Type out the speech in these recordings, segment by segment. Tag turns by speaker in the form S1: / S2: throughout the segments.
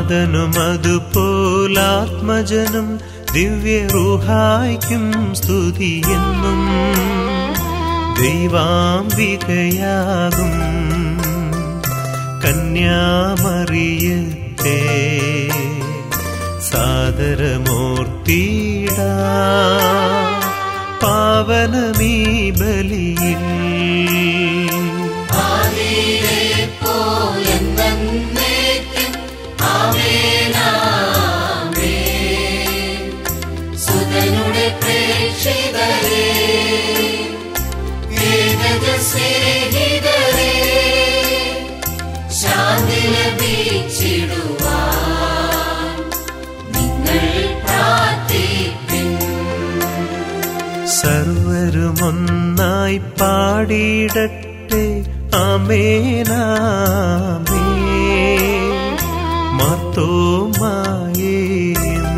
S1: താതനും അതുപോലാത്മജനും ദിവ്യറുഹായ്ക്കും സ്തുതിയെന്നും ദൈവാംബികയാകും കന്യാമറിയത്തെ സാദരമൂർത്തിട പാവനമീ ബലിയിൽ
S2: സുതനുടെ പ്രേക്ഷിതരേ ഏകജ സ്നേഹിതരേ ശാന്തി ലഭിച്ചിടുവാൻ നിങ്ങൾ പ്രാർത്ഥിപ്പിൻ
S1: സർവരുമൊന്നായി പാടിയിടട്ടെ അമേനാമേ മർത്തോമായേയും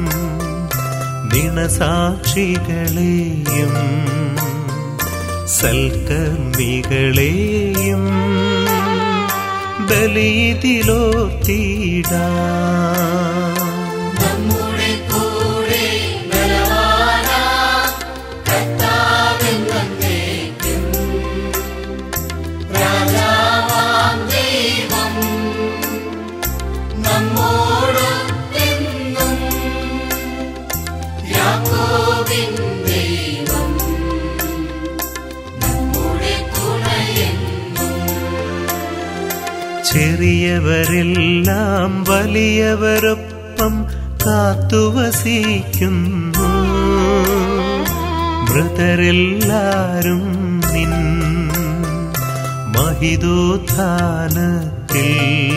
S1: ദിണസാക്ഷികളെയും സൽക്കർമ്മികളെയും ബലിതിലോത്തിടാം
S2: നമ്മുടെ കൂടെ ബലവാനാ കർത്താവെന്നേക്കും രാജാവാം ദൈവം നമ്മോടൊത്തെന്നും യാക്കോബിൻ ദൈവം നമ്മുടെ തുണയെന്നും
S1: ചെറിയവരെല്ലാം വലിയവരൊപ്പം കാത്തുവസിക്കുന്നു മൃതരെല്ലാരും നിൻ മഹിതോത്ഥാനത്തിൽ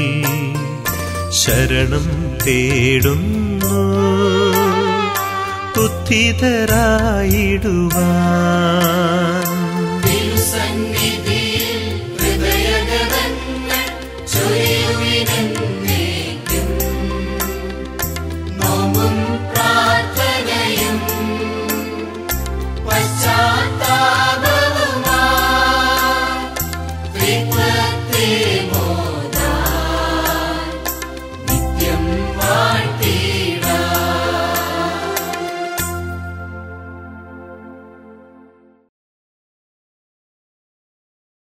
S1: ശരണം തേടുന്നു ഉത്ഥിതരായിടുവാൻ